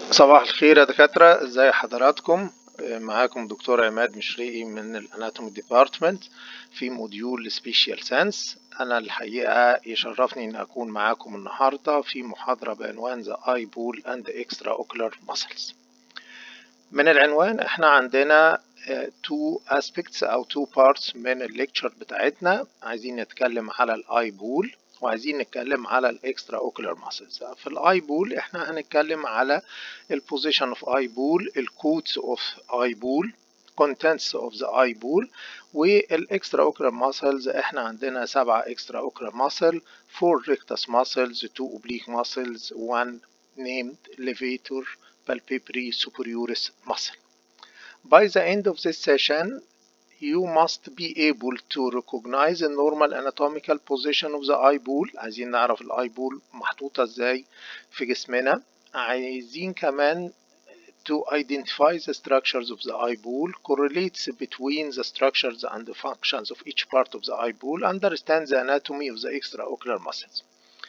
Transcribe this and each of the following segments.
صباح الخير يا دكاترة ازي حضراتكم معاكم دكتور عماد مشرقي من الاناتومي ديبارتمنت في موديول سبيشال ساينس انا الحقيقة يشرفني ان اكون معاكم النهاردة في محاضرة بعنوان The Eye Ball and Extraocular Muscles من العنوان احنا عندنا two aspects او two parts من الليكتشر بتاعتنا عايزين نتكلم على الاي بول وعايزين نتكلم على الاكسترا اوكولار ماسلز في الاي بول احنا هنتكلم على البوزيشن اوف اي بول الكوتس اوف اي بول contents of the eye ball والاكسترا اوكولار ماسلز احنا عندنا سبعة اكسترا اوكولار ماسل four rectus muscles two oblique muscles one named levator palpebral superioris muscle by the end of this session you must be able to recognize the normal anatomical position of the eye ball عايزين نعرف الاي بول محطوطة ازاي في جسمنا عايزين كمان to identify the structures of the eye ball correlates between the structures and the functions of each part of the eye ball understand the anatomy of the extraocular muscles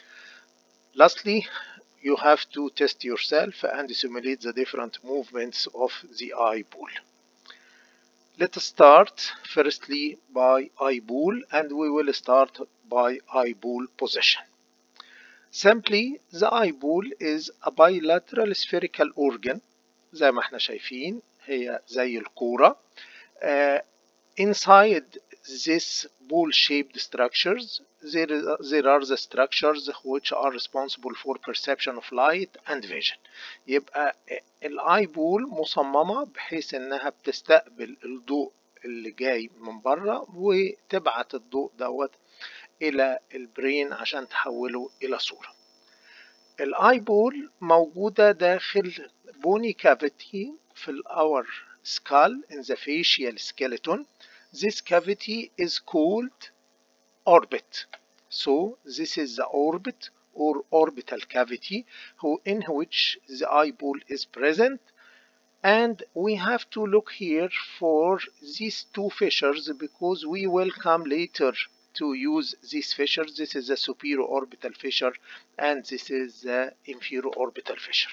lastly you have to test yourself and simulate the different movements of the eye ball Let's start firstly by eye ball and we will start by eye ball position. Simply, the eye ball is a bilateral spherical organ زي ما احنا شايفين هي زي الكورة. Uh, inside this ball shaped structures there, there are the structures which are responsible for perception of light and vision يبقى الاي بول مصممة بحيث انها بتستقبل الضوء اللي جاي من بره وتبعت الضوء دوت الى البرين عشان تحوله الى صورة الاي بول موجودة داخل بوني كافيتي في الاور skull in the facial skeleton this cavity is called orbit so this is the orbit or orbital cavity in which the eyeball is present and we have to look here for these two fissures because we will come later to use these fissures this is the superior orbital fissure and this is the inferior orbital fissure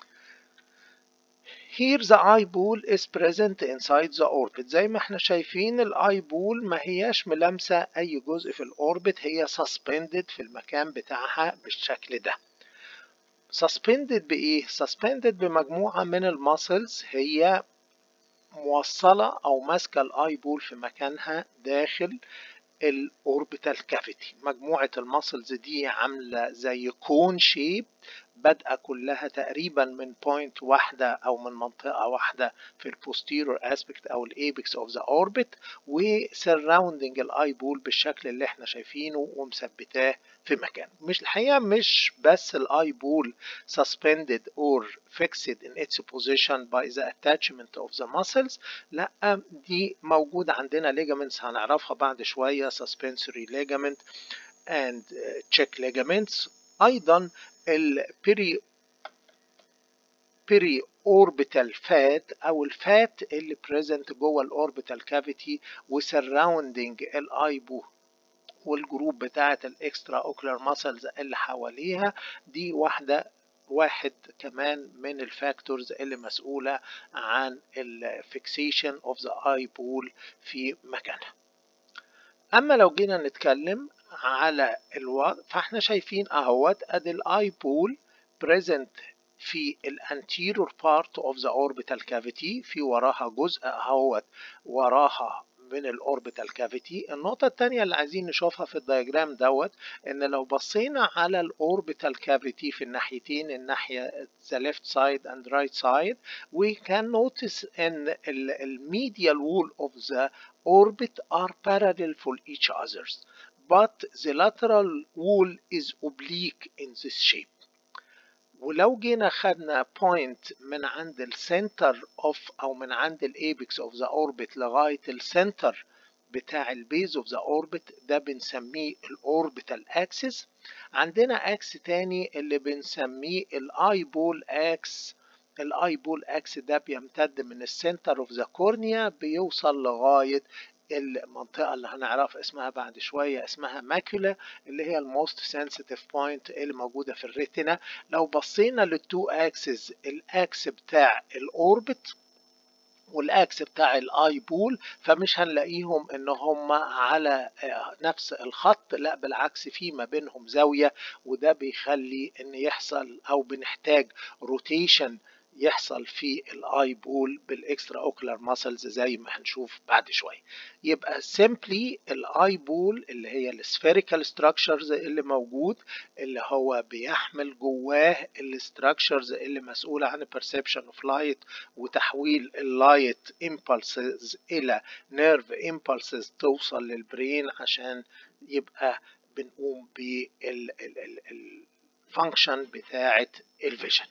Here the eye ball is present inside the orbit زي ما احنا شايفين الاي بول ما هياش ملامسة اي جزء في الاوربت هي suspended في المكان بتاعها بالشكل ده suspended بايه؟ suspended بمجموعة من الماسلز هي موصلة او ماسكة الاي بول في مكانها داخل الاوربيتال كافيتي مجموعة الماسلز دي عاملة زي كون شيب بادئة كلها تقريبا من بوينت واحدة أو من منطقة واحدة في البوستيرور اسبكت أو الأبيكس أوف ذا أوربت وسراوندنج الأي بول بالشكل اللي احنا شايفينه ومثبتاه في مكان مش الحقيقة مش بس الأي بول suspended or fixed in its position by the attachment of the muscles لا دي موجودة عندنا ligaments هنعرفها بعد شوية suspensory ligament and check ligaments أيضا البيري بيري اوربيتال فات او الفات اللي بريزنت جوه الاوربيتال كافيتي وسراوندنج الايبو والجروب بتاعه الاكسترا اوكلر ماسلز اللي حواليها دي واحده واحد كمان من الفاكتورز اللي مسؤولة عن الفيكسيشن اوف ذا اي بول في مكانها اما لو جينا نتكلم على الوضع فاحنا شايفين اهوت ادي الاي بول بريزنت في الانتيرور بارت اوف ذا اوربيتال كافيتي في وراها جزء اهوت وراها من الاوربيتال كافيتي النقطة التانية اللي عايزين نشوفها في الدياجرام دوت ان لو بصينا على الاوربيتال كافيتي في الناحيتين الناحية the left side and right side we can notice ان الميديال wall of the orbit are parallel for each others but the lateral wall is oblique in this shape ولو جينا خدنا point من عند السنتر اوف او من عند الابيكس اوف ذا اوربت لغايه السنتر بتاع البيز اوف ذا اوربت ده بنسميه الاوربيتال اكسس عندنا اكس تاني اللي بنسميه الاي بول اكس الاي بول اكس ده بيمتد من السنتر اوف ذا كورنيا بيوصل لغايه المنطقة اللي هنعرف اسمها بعد شوية اسمها ماكولا اللي هي الموست سنسيتيف بوينت اللي موجودة في الريتنا لو بصينا للتو اكسس الاكس بتاع الاوربت والاكس بتاع الاي بول فمش هنلاقيهم ان هم على نفس الخط لا بالعكس في ما بينهم زاويه وده بيخلي ان يحصل او بنحتاج روتيشن يحصل في الاي بول بالاكسترا اوكلر ماسلز زي ما هنشوف بعد شويه يبقى سيمبلي الاي بول اللي هي السفيريكال ستراكشرز اللي موجود اللي هو بيحمل جواه الستراكشرز اللي مسؤوله عن perception اوف لايت وتحويل اللايت impulses الى نيرف impulses توصل للبرين عشان يبقى بنقوم بالفانكشن بتاعه الفيجن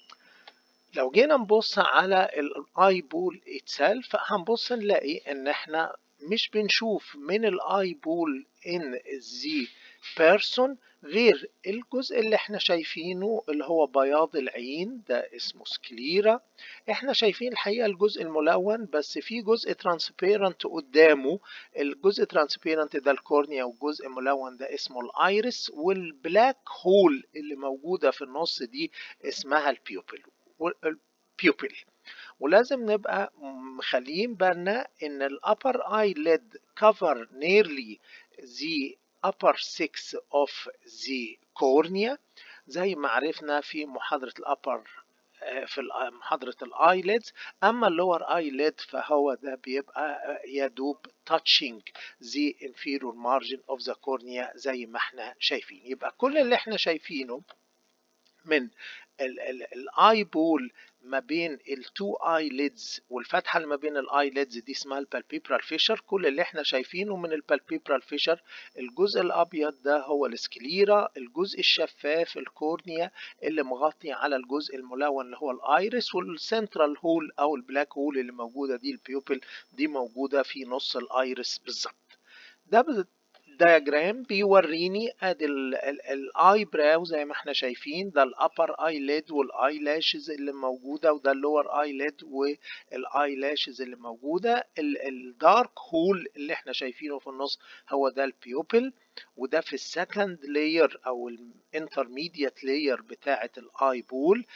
لو جينا نبص على الاي بول اتسلف هنبص نلاقي ان احنا مش بنشوف من الاي بول ان زي بيرسون غير الجزء اللي احنا شايفينه اللي هو بياض العين ده اسمه سكليرا احنا شايفين الحقيقة الجزء الملون بس في جزء ترانسبيرنت قدامه الجزء ترانسبيرنت ده الكورنيا والجزء الملون ده اسمه الايرس والبلاك هول اللي موجودة في النص دي اسمها البيوبل البيوبل ولازم نبقى مخليين بالنا ان الابر eyelid cover nearly the upper six of the cornea زي ما عرفنا في محاضرة الابر في محاضرة الايليدز اما اللور ايليد فهو ده بيبقى يدوب touching the inferior margin of the cornea زي ما احنا شايفين يبقى كل اللي احنا شايفينه من الاي بول ما بين التو اي ليدز والفتحه اللي ما بين الاي ليدز دي اسمها البالبيبرال فيشر كل اللي احنا شايفينه من البالبيبرال فيشر الجزء الابيض ده هو السكليرا الجزء الشفاف الكورنيا اللي مغطي على الجزء الملون اللي هو الايرس والسنترال هول او البلاك هول اللي موجوده دي البيوبل دي موجوده في نص الايرس بالظبط ده دياجرام بيوريني ادي الاي براو زي ما احنا شايفين ده الابر اي ليد والاي لاشز اللي موجوده وده اللور اي ليد والاي لاشز اللي موجوده الدارك هول اللي احنا شايفينه في النص هو ده البيوبل وده في السكند لاير او الانترميديت لاير بتاعه الاي بول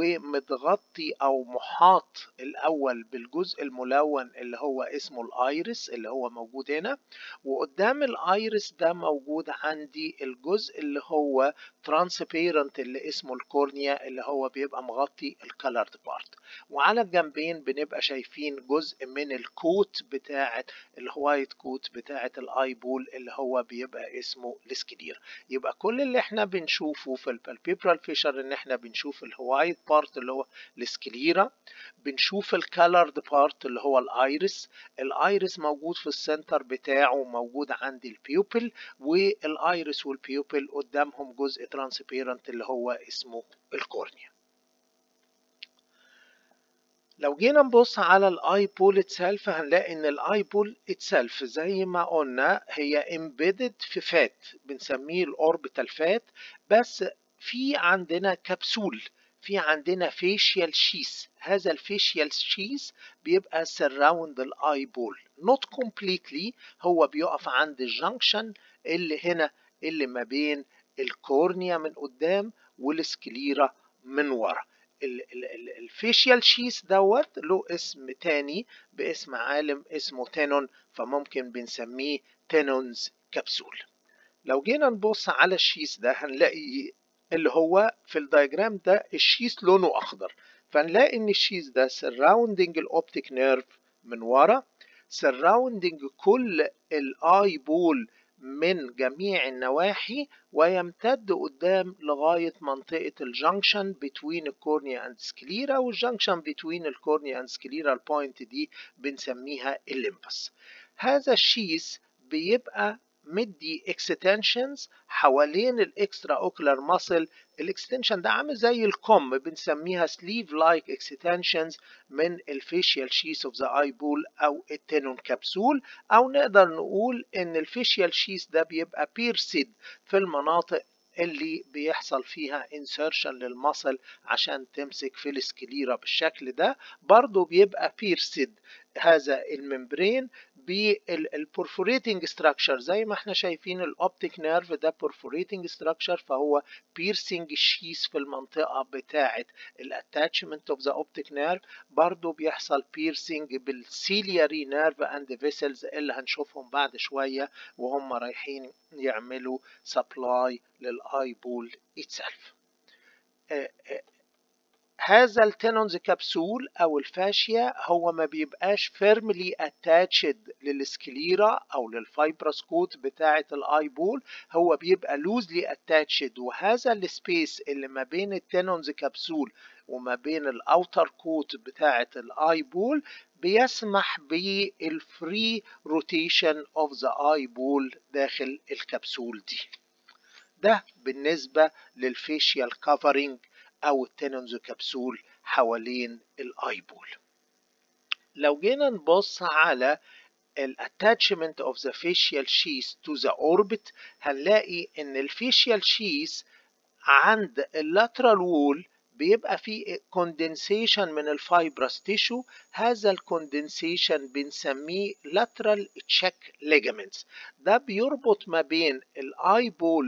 ومتغطي او محاط الاول بالجزء الملون اللي هو اسمه الايرس اللي هو موجود هنا وقدام الايرس ده موجود عندي الجزء اللي هو ترانسبيرنت اللي اسمه الكورنيا اللي هو بيبقى مغطي الكالرد بارت وعلى الجنبين بنبقى شايفين جزء من الكوت بتاعه الوايت كوت بتاعه الاي بول اللي هو بيبقى اسمه السكلير يبقى كل اللي احنا بنشوفه في البالبيبرال فيشر ان احنا بنشوف الوايت بارت اللي هو السكليرا بنشوف الكالرد بارت اللي هو الايرس الايرس موجود في السنتر بتاعه موجود عند البيوبل والايرس والبيوبل قدامهم جزء ترانسبيرنت اللي هو اسمه الكورنيا لو جينا نبص على الاي بول اتسلف هنلاقي ان الاي بول اتسلف زي ما قلنا هي امبيدد في فات بنسميه الاوربيتال فات بس في عندنا كبسول في عندنا فيشيال شيس هذا الفيشيال شيس بيبقى سراوند الاي بول نوت كومبليتلي هو بيقف عند الجنكشن اللي هنا اللي ما بين الكورنيا من قدام والسكليرا من ورا الفيشيال شيس دوت له اسم تاني باسم عالم اسمه تينون فممكن بنسميه تينونز كبسول لو جينا نبص على الشيس ده هنلاقي اللي هو في الدايجرام ده الشيس لونه اخضر فنلاقي ان الشيس ده سراوندنج الاوبتيك نيرف من ورا سراوندنج كل الاي بول من جميع النواحي ويمتد قدام لغاية منطقة الجنكشن بين الكورنيا اند سكليرا والجنكشن بين الكورنيا اند سكليرا البوينت دي بنسميها الليمبس هذا الشيس بيبقى مدي اكستنشنز حوالين الاكسترا اوكلر ماسل الاكستنشن ده عامل زي الكم بنسميها سليف لايك اكستنشنز من الفيشيال شيس اوف ذا اي بول او التينون كبسول او نقدر نقول ان الفيشيال شيس ده بيبقى بيرسيد في المناطق اللي بيحصل فيها insertion للمصل عشان تمسك في السكليرا بالشكل ده برضو بيبقى بيرسيد هذا الممبرين بالبورفوريتنج ستراكشر زي ما احنا شايفين الاوبتيك نيرف ده بورفوريتنج ستراكشر فهو بيرسينج الشيس في المنطقه بتاعه الاتاتشمنت اوف ذا اوبتيك نيرف برضو بيحصل بيرسينج بالسيلياري نيرف اند فيسلز اللي هنشوفهم بعد شويه وهم رايحين يعملوا سبلاي للاي بول اتسلف هذا التينونز كبسول او الفاشيا هو ما بيبقاش فيرملي اتاتشد للسكليرا او للفايبرس كوت بتاعه الاي بول هو بيبقى لوزلي اتاتشد وهذا السبيس اللي ما بين التينونز كبسول وما بين الاوتر كوت بتاعه الاي بول بيسمح بالفري روتيشن اوف ذا اي بول داخل الكبسول دي ده بالنسبه للفيشيال كفرنج او التينونز كبسول حوالين الاي بول لو جينا نبص على الاتاتشمنت اوف ذا facial sheath to the orbit هنلاقي ان الفيشيال sheath عند اللاترال وول بيبقى فيه كوندنسيشن من الفايبرس تيشو هذا الكوندنسيشن بنسميه lateral check ligaments ده بيربط ما بين الاي بول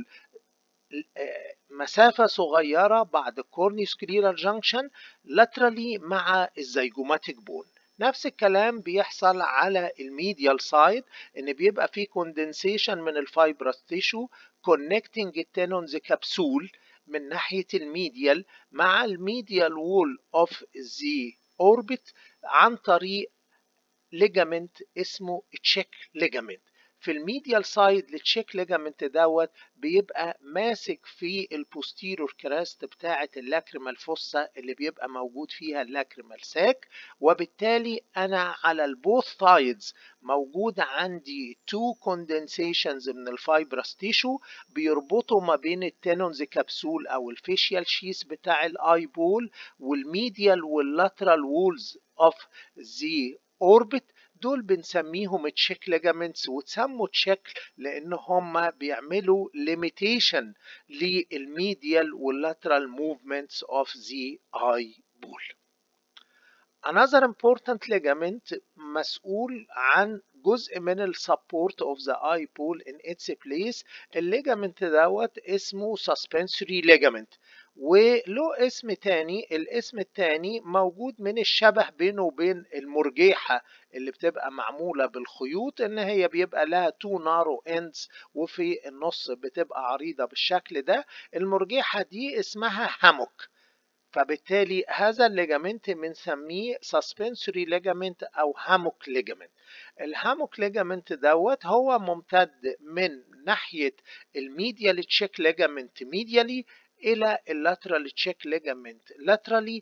مسافة صغيرة بعد كورني سكليرال جانكشن لاترالي مع الزيجوماتيك بون نفس الكلام بيحصل على الميديال سايد ان بيبقى فيه كوندنسيشن من الفايبرس تيشو كونكتنج التينونز كبسول من ناحية الميديال مع الميديال وول اوف ذا اوربت عن طريق ليجامنت اسمه تشيك ليجامنت في الميديال سايد للتشيك ليجامنت دوت بيبقى ماسك في البوستيرور كراست بتاعة اللاكريمال فوسا اللي بيبقى موجود فيها اللاكريمال ساك وبالتالي انا على البوث سايدز موجود عندي تو كوندنسيشنز من الفايبرس تيشو بيربطوا ما بين التينونز كبسول او الفيشيال شيس بتاع الاي بول والميديال واللاترال وولز اوف ذا اوربت دول بنسميهم تشيك ليجامنتس وتسموا تشيك لان هم بيعملوا ليميتيشن للميديال واللاترال موفمنتس اوف ذا اي بول another important ligament مسؤول عن جزء من السبورت اوف ذا اي بول ان اتس بليس الليجامنت دوت اسمه suspensory ligament وله اسم تاني الاسم التاني موجود من الشبه بينه وبين المرجيحة اللي بتبقى معمولة بالخيوط ان هي بيبقى لها تو نارو اندز وفي النص بتبقى عريضة بالشكل ده المرجيحة دي اسمها هاموك فبالتالي هذا الليجامنت بنسميه suspensory ligament او هاموك ليجامنت الهاموك ليجامنت دوت هو ممتد من ناحية الميديال تشيك ليجامنت ميديالي الى اللاترال تشيك ليجامنت لاترالي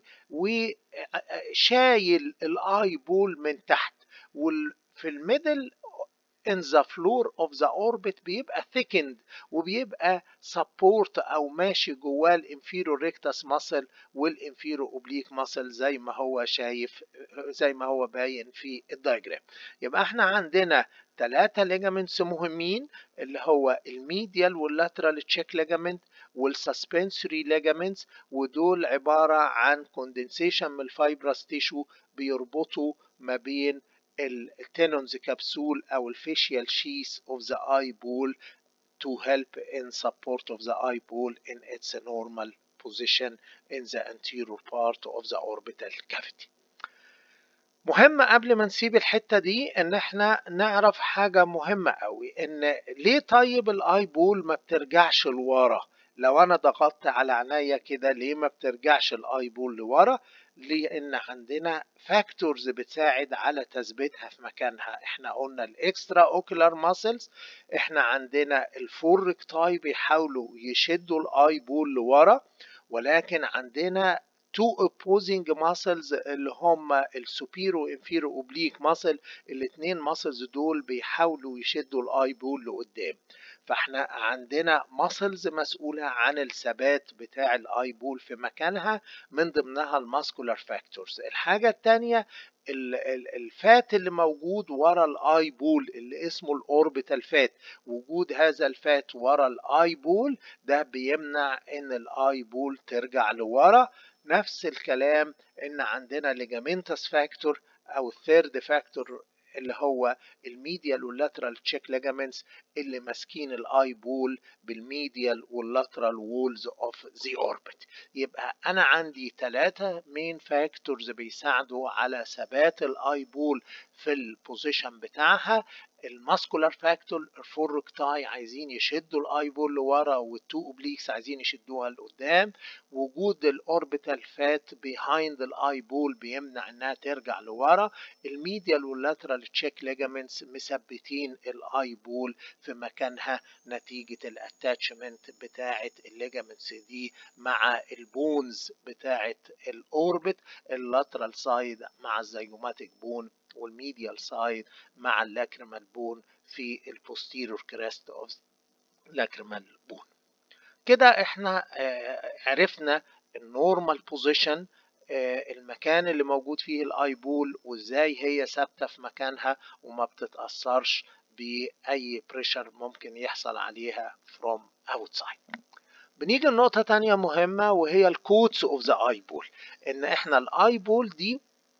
وشايل الاي بول من تحت وفي الميدل in the floor of the orbit بيبقى thickened وبيبقى support او ماشي جواه الانفيرو ريكتاس ماسل والانفيرو اوبليك ماسل زي ما هو شايف زي ما هو باين في الدايجرام يبقى احنا عندنا ثلاثة ليجامنتس مهمين اللي هو الميديال واللاترال تشيك ليجامنت والسسبنسوري ليجامنتس ودول عبارة عن كوندنسيشن من الفايبرس تيشو بيربطوا ما بين التينونز كبسول او الفيشيال شيس of the eye ball to help in support of the eye ball in its normal position in the anterior part of the orbital cavity. مهم قبل ما نسيب الحتة دي ان احنا نعرف حاجة مهمة قوي ان ليه طيب الاي بول ما بترجعش لورا لو انا ضغطت على عينيا كده ليه ما بترجعش الاي بول لورا لان عندنا فاكتورز بتساعد على تثبيتها في مكانها احنا قلنا الاكسترا اوكولار ماسلز احنا عندنا الفور ريكتاي بيحاولوا يشدوا الاي بول لورا ولكن عندنا تو opposing muscles اللي هم السوبيرو انفيرو اوبليك ماسل الاثنين ماسلز دول بيحاولوا يشدوا الاي بول لقدام فاحنا عندنا ماسلز مسؤولة عن الثبات بتاع الاي بول في مكانها من ضمنها الماسكولار فاكتورز الحاجة التانية الفات اللي موجود ورا الاي بول اللي اسمه الاوربيتال فات وجود هذا الفات ورا الاي بول ده بيمنع ان الاي بول ترجع لورا نفس الكلام ان عندنا ليجامنتس فاكتور او الثيرد فاكتور اللي هو الميديال واللاترال تشيك ليجامنتس اللي ماسكين الاي بول بالميديال واللاترال وولز اوف ذا اوربت يبقى انا عندي ثلاثة مين فاكتورز بيساعدوا على ثبات الاي بول في البوزيشن بتاعها الماسكولار فاكتور الفوركتاي عايزين يشدوا الاي بول لورا والتو اوبليكس عايزين يشدوها لقدام وجود الاوربيتال فات بيهايند الاي بول بيمنع انها ترجع لورا الميديال واللاترال تشيك ليجامنتس مثبتين الاي بول في مكانها نتيجة الاتاتشمنت بتاعة الليجامنتس دي مع البونز بتاعة الاوربت اللاترال سايد مع الزيجوماتيك بون والميديال سايد مع اللاكريمال بون في البوستيرور كريست اوف لاكريمال بون كده احنا عرفنا النورمال بوزيشن المكان اللي موجود فيه الاي بول وازاي هي ثابته في مكانها وما بتتاثرش باي بريشر ممكن يحصل عليها from outside بنيجي لنقطة تانية مهمة وهي الكوتس اوف ذا اي بول ان احنا الاي بول دي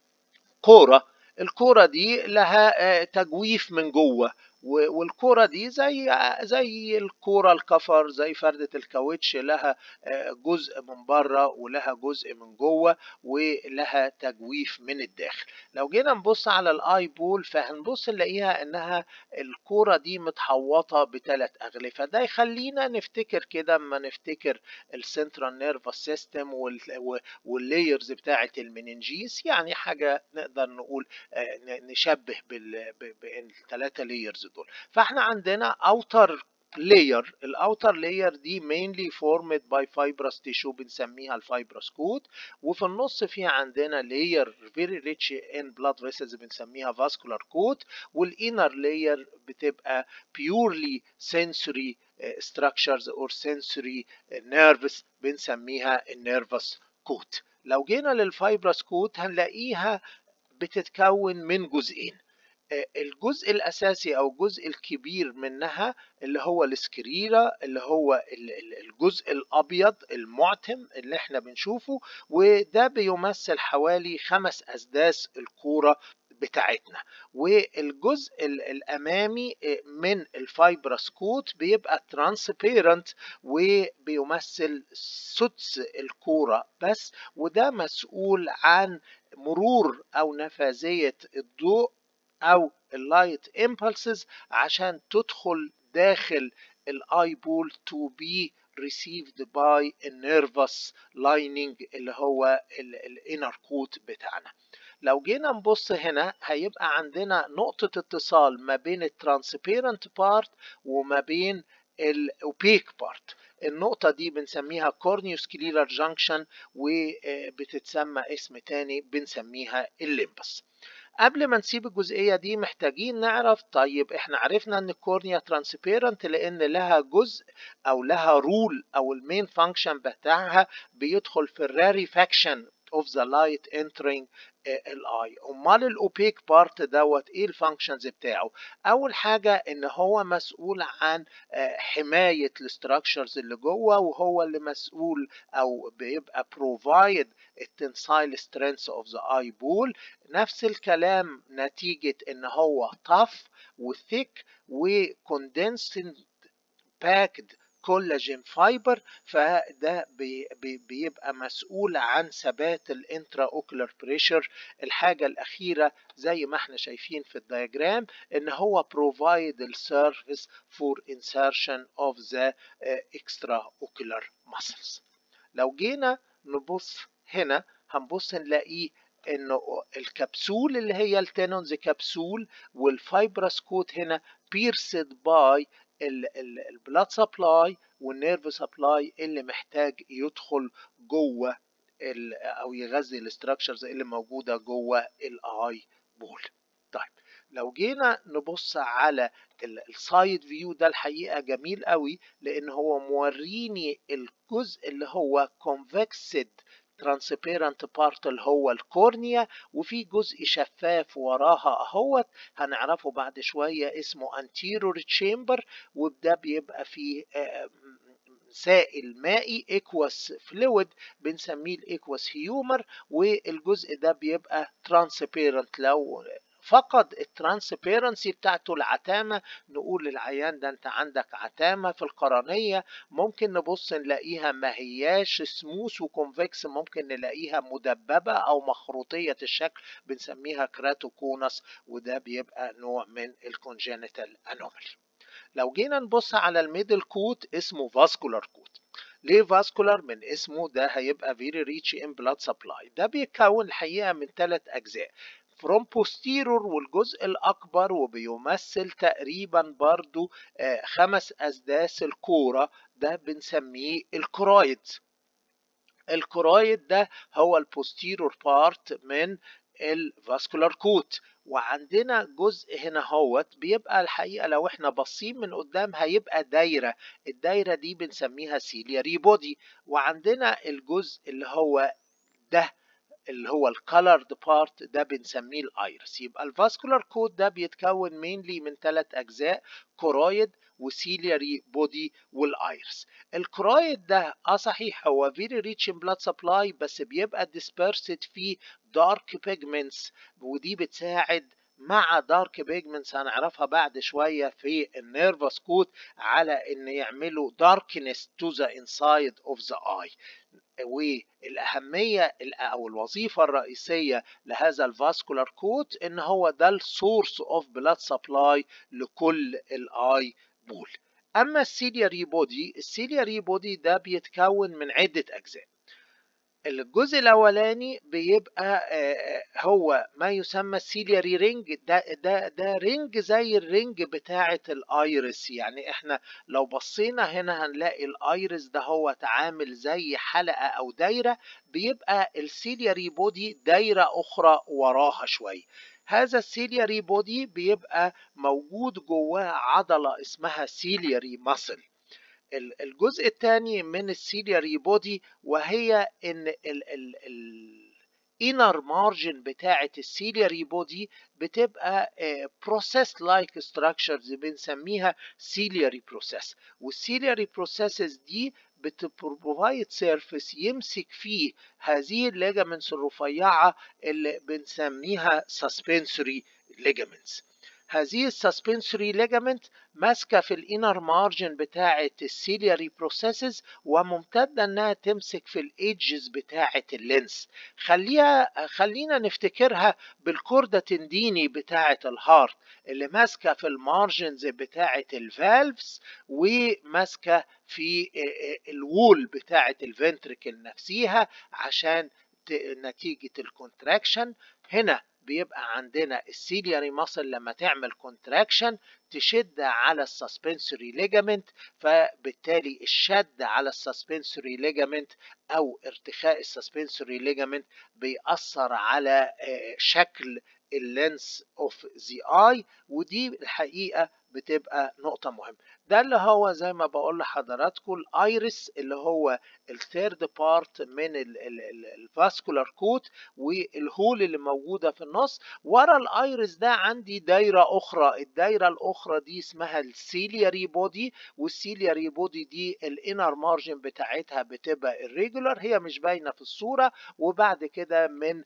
كورة الكورة دي لها تجويف من جوه والكرة دي زي زي الكرة الكفر زي فردة الكاوتش لها جزء من بره ولها جزء من جوه ولها تجويف من الداخل لو جينا نبص على الاي بول فهنبص نلاقيها انها الكرة دي متحوطة بثلاث اغلفة ده يخلينا نفتكر كده اما نفتكر السنترال نيرفس سيستم واللايرز بتاعة المننجيس يعني حاجة نقدر نقول نشبه بالثلاثة لايرز دول فاحنا عندنا اوتر layer الاوتر layer دي mainly formed by fibrous tissue بنسميها الفايبروس كوت وفي النص في عندنا layer very rich in blood vessels بنسميها vascular coat والinner layer بتبقى purely sensory structures or sensory nerves بنسميها النيرفس كوت لو جينا للفايبروس كوت هنلاقيها بتتكون من جزئين الجزء الاساسي او الجزء الكبير منها اللي هو السكريرة اللي هو الجزء الابيض المعتم اللي احنا بنشوفه وده بيمثل حوالي خمس اسداس الكورة بتاعتنا والجزء الامامي من الفايبرس كوت بيبقى ترانسبيرنت وبيمثل سدس الكوره بس وده مسؤول عن مرور او نفاذيه الضوء او اللايت امبلسز عشان تدخل داخل الاي بول تو بي received by a nervous lining اللي هو الانر كوت بتاعنا لو جينا نبص هنا هيبقى عندنا نقطة اتصال ما بين الترانسبيرنت بارت وما بين الاوبيك بارت النقطة دي بنسميها كورنيوسكليرال جانكشن وبتتسمى اسم تاني بنسميها الليمبس قبل ما نسيب الجزئية دي محتاجين نعرف طيب احنا عرفنا ان الكورنيا ترانسبيرنت لان لها جزء او لها رول او المين فانكشن بتاعها بيدخل في الراريفاكشن of the light entering الاي امال الاوبيك بارت دوت ايه الفانكشنز بتاعه اول حاجه ان هو مسؤول عن حمايه الاستراكشرز اللي جوه وهو اللي مسؤول او بيبقى provide التنسايل سترينث اوف ذا اي بول نفس الكلام نتيجه ان هو tough وثيك وكوندنسد باكد كولاجين فايبر فده بي بي بيبقى مسؤول عن ثبات الانترا اوكولار بريشر الحاجة الأخيرة زي ما احنا شايفين في الدياجرام ان هو provide the surface for insertion of the extraocular muscles لو جينا نبص هنا هنبص نلاقيه انه الكبسول اللي هي التينونز كبسول والفايبرس كوت هنا بيرسد باي البلاد سبلاي والنيرف سبلاي اللي محتاج يدخل جوه او يغذي الاستراكشرز اللي موجوده جوه الاي بول طيب لو جينا نبص على السايد فيو ده الحقيقه جميل قوي لان هو موريني الجزء اللي هو convexed ترانسبيرنت بارت اللي هو الكورنيا وفي جزء شفاف وراها اهوت هنعرفه بعد شوية اسمه anterior chamber وده بيبقى فيه سائل مائي اكوس فلويد بنسميه الاكوس هيومر والجزء ده بيبقى ترانسبيرنت لو فقد الترانسبيرنسي بتاعته العتامة نقول للعيان ده انت عندك عتامة في القرنية ممكن نبص نلاقيها ما هياش سموث وكونفكس ممكن نلاقيها مدببة او مخروطية الشكل بنسميها كراتوكونس وده بيبقى نوع من الكونجينيتال انومالي لو جينا نبص على الميدل كوت اسمه فاسكولار كوت ليه فاسكولار من اسمه ده هيبقى very rich in blood supply ده بيتكون الحقيقة من ثلاث أجزاء from posterior والجزء الأكبر وبيمثل تقريبا برضو خمس أسداس الكورة ده بنسميه الكرويد الكرويد ده هو البوستيرور بارت من الفاسكولار كوت وعندنا جزء هنا هوت بيبقى الحقيقة لو احنا باصين من قدام هيبقى دايرة الدايرة دي بنسميها سيلياري بودي وعندنا الجزء اللي هو ده اللي هو الكالرد بارت ده بنسميه الايرس يبقى الفاسكولار كود ده بيتكون مينلي من ثلاث اجزاء كورويد وسيلياري بودي والايرس الكرويد ده اه صحيح هو فيري ريتش ان بلاد سبلاي بس بيبقى ديسبيرسد في دارك بيجمنتس ودي بتساعد مع دارك بيجمنتس هنعرفها بعد شوية في النيرفس كود على ان يعملوا darkness to the inside of the eye والأهمية أو الوظيفة الرئيسية لهذا الفاسكولار كوت إن هو ده السورس أوف بلاد سبلاي لكل الآي بول أما السيلياري بودي السيلياري بودي ده بيتكون من عدة أجزاء الجزء الاولاني بيبقى هو ما يسمى السيلياري رينج ده ده ده رينج زي الرينج بتاعه الايرس يعني احنا لو بصينا هنا هنلاقي الايرس ده هو عامل زي حلقه او دايره بيبقى السيلياري بودي دايره اخرى وراها شويه هذا السيلياري بودي بيبقى موجود جواه عضله اسمها سيلياري ماسل الجزء الثاني من السيلياري بودي وهي ان الانر مارجن بتاعه السيلياري بودي بتبقى بروسيس لايك ستراكشرز بنسميها سيلياري بروسيس والسيلياري بروسيسز دي بتبروفايد سيرفيس يمسك فيه هذه الليجامنتس الرفيعه اللي بنسميها سسبنسوري ليجامنتس هذه السسبنسوري ليجامنت ماسكه في الانر مارجن بتاعه السيلياري بروسيسز وممتده انها تمسك في الايدجز بتاعه اللينس خليها خلينا نفتكرها بالكوردا تنديني بتاعه الهارت اللي ماسكه في المارجنز بتاعه الفالفز وماسكه في الوول بتاعه الفنتركل نفسيها عشان نتيجه الكونتراكشن هنا بيبقى عندنا السيلياري ماسل لما تعمل كونتراكشن تشد على السسبنسوري ليجامنت فبالتالي الشد على السسبنسوري ليجامنت او ارتخاء السسبنسوري ليجامنت بيأثر على شكل اللينس اوف ذا اي ودي الحقيقه بتبقى نقطة مهمة ده اللي هو زي ما بقول لحضراتكم الايرس اللي هو الثيرد بارت من الفاسكولار كوت والهول اللي موجودة في النص ورا الايرس ده عندي دايرة اخرى الدايرة الاخرى دي اسمها السيلياري بودي والسيلياري بودي دي الانر مارجن بتاعتها بتبقى الريجولار هي مش باينة في الصورة وبعد كده من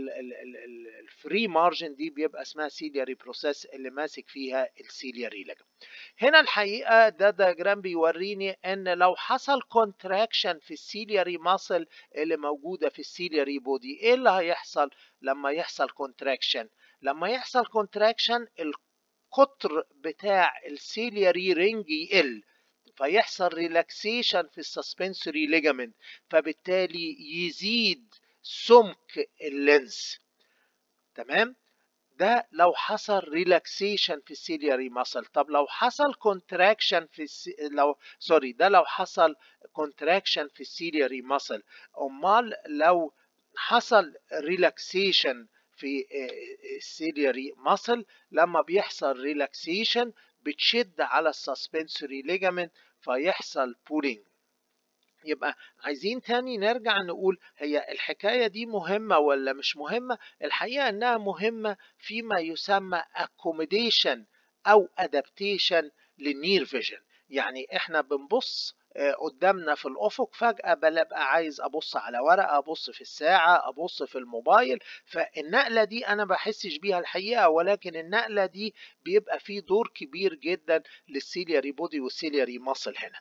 الفري مارجن دي بيبقى اسمها سيلياري بروسيس اللي ماسك فيها السيلياري ليجمنت هنا الحقيقة ده دياجرام بيوريني ان لو حصل كونتراكشن في السيلياري ماسل اللي موجودة في السيلياري بودي ايه اللي هيحصل لما يحصل كونتراكشن لما يحصل كونتراكشن القطر بتاع السيلياري رينج يقل فيحصل ريلاكسيشن في السسبنسوري ليجامنت فبالتالي يزيد سمك اللينس تمام ده لو حصل ريلاكسيشن في السيلياري ماسل طب لو حصل كونتراكشن في السي... لو سوري ده لو حصل كونتراكشن في السيلياري ماسل امال لو حصل ريلاكسيشن في السيلياري ماسل لما بيحصل ريلاكسيشن بتشد على السسبنسوري ليجامنت فيحصل بولينج يبقى عايزين تاني نرجع نقول هي الحكاية دي مهمة ولا مش مهمة الحقيقة انها مهمة فيما يسمى accommodation او adaptation للنير فيجن يعني احنا بنبص قدامنا في الافق فجاه ببقى عايز ابص على ورقه ابص في الساعه ابص في الموبايل فالنقله دي انا بحسش بيها الحقيقه ولكن النقله دي بيبقى فيه دور كبير جدا للسيلياري بودي والسيلياري ماسل هنا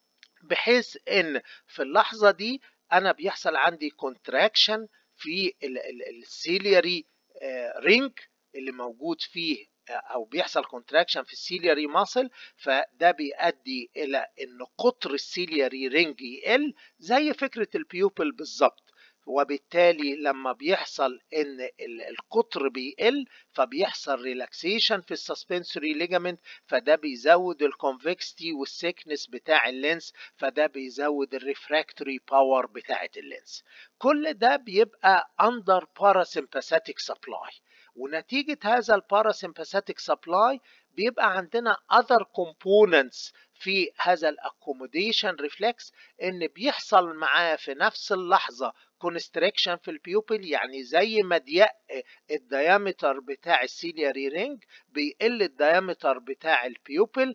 بحيث ان في اللحظه دي انا بيحصل عندي كونتراكشن في السيلياري رينج اللي موجود فيه او بيحصل كونتراكشن في السيلياري ماسل فده بيؤدي الى ان قطر السيلياري رينج يقل زي فكره البيوبل بالظبط وبالتالي لما بيحصل ان القطر بيقل فبيحصل ريلاكسيشن في السسبنسوري ليجامنت فده بيزود الكونفكستي والسيكنس بتاع اللينس فده بيزود الريفراكتوري باور بتاعه اللينس كل ده بيبقى اندر باراسمباثيك سبلاي ونتيجة هذا الباراسمباثيك سبلاي بيبقى عندنا other components في هذا الاكوموديشن ريفلكس ان بيحصل معاه في نفس اللحظة كونستريكشن في البيوبل يعني زي ما ضيق الديامتر بتاع السيلياري رينج بيقل الديامتر بتاع البيوبل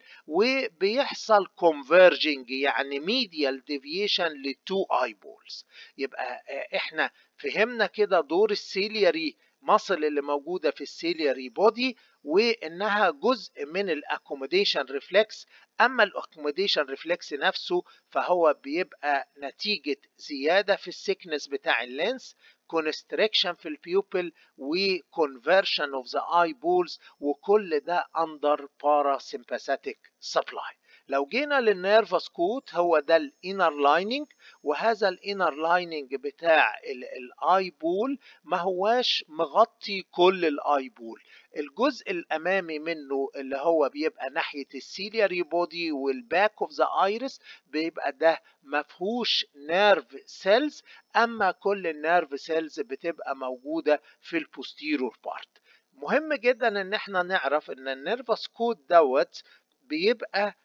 وبيحصل كونفرجنج يعني ميديال ديفيشن للتو اي بولز يبقى احنا فهمنا كده دور السيلياري مصل اللي موجوده في السيلياري بودي وانها جزء من الاكوموديشن ريفلكس اما الاكوموديشن ريفلكس نفسه فهو بيبقى نتيجه زياده في السكنس بتاع اللينس كونستريكشن في البيوبل وكونفرشن اوف ذا اي بولز وكل ده اندر باراسمباثيك سبلاي لو جينا للنيرفس كوت هو ده الانر لايننج وهذا الانر لايننج بتاع الاي بول ما هواش مغطي كل الاي بول الجزء الامامي منه اللي هو بيبقى ناحيه السيلياري بودي والباك اوف ذا ايرس بيبقى ده ما فيهوش نيرف سيلز اما كل النيرف سيلز بتبقى موجوده في البوستيرور بارت مهم جدا ان احنا نعرف ان النيرفس كود دوت بيبقى